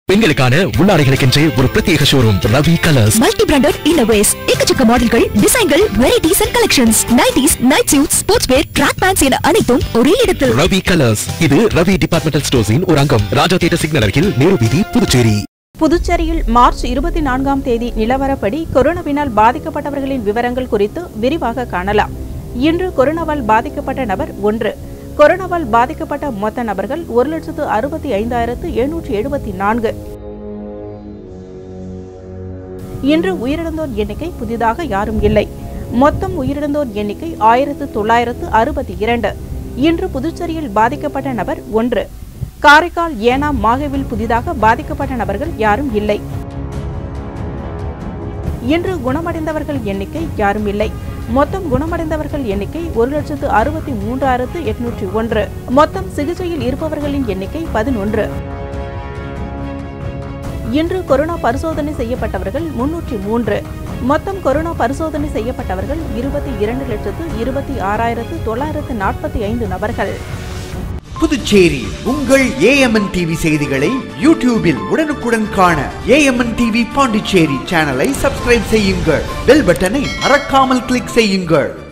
பெண்களுக்கான உள்ளாடைகளுக்கென்றே ஒரு பிரத்யேக showroom Ravi colours multi branded இன்னோவேஸ் எக்கச்சக்க மாடல்கள் டிசைன்கள் varieties and collections nighties night suit sports wear track pants என அனைத்தும் ஒரே இடத்தில் ரவி கலர்ஸ் இது ரவி டிபார்ட்மெண்டல் ஸ்டோர்ஸின் ஒரு அங்கம் ராஜா தியேட்டர் சிக்னல் அருகில் நேரு வீதி புதுச்சேரி புதுச்சேரியில் மார்ச் இருபத்தி நான்காம் தேதி நிலவரப்படி கொரோனாவினால் பாதிக்கப்பட்டவர்களின் விவரங்கள் குறித்து விரிவாக காணலாம் இன்று கொரோனாவால் பாதிக்கப்பட்ட நபர் ஒன்று கொரோனாவால் பாதிக்கப்பட்ட மொத்த நபர்கள் ஒரு லட்சத்து அறுபத்தி ஐந்தாயிரத்து எழுநூற்றி எழுபத்தி நான்கு இன்று உயிரிழந்தோர் எண்ணிக்கை புதிதாக யாரும் இல்லை மொத்தம் உயிரிழந்தோர் எண்ணிக்கை ஆயிரத்து தொள்ளாயிரத்து அறுபத்தி இரண்டு இன்று புதுச்சேரியில் பாதிக்கப்பட்ட நபர் ஒன்று காரைக்கால் ஏனாம் மாகவில் புதிதாக பாதிக்கப்பட்ட நபர்கள் யாரும் இல்லை இன்று குணமடைந்தவர்கள் எண்ணிக்கை யாரும் இல்லை மொத்தம் குணமடைந்தவர்கள் எண்ணிக்கை ஒரு லட்சத்து அறுபத்தி மூன்றாயிரத்து எட்நூற்றி ஒன்று மொத்தம் சிகிச்சையில் இருப்பவர்களின் எண்ணிக்கை பதினொன்று இன்று கொரோனா பரிசோதனை செய்யப்பட்டவர்கள் முன்னூற்றி மூன்று மொத்தம் கொரோனா பரிசோதனை செய்யப்பட்டவர்கள் இருபத்தி இரண்டு லட்சத்து இருபத்தி ஆறாயிரத்து தொள்ளாயிரத்து நாற்பத்தி ஐந்து நபர்கள் புதுச்சேரி உங்கள் ஏஎம்என் டிவி செய்திகளை யூடியூபில் உடனுக்குடன் காண ஏஎம்என் டிவி பாண்டிச்சேரி சேனலை சப்ஸ்கிரைப் செய்யுங்கள் பெல் பட்டனை மறக்காமல் கிளிக் செய்யுங்கள்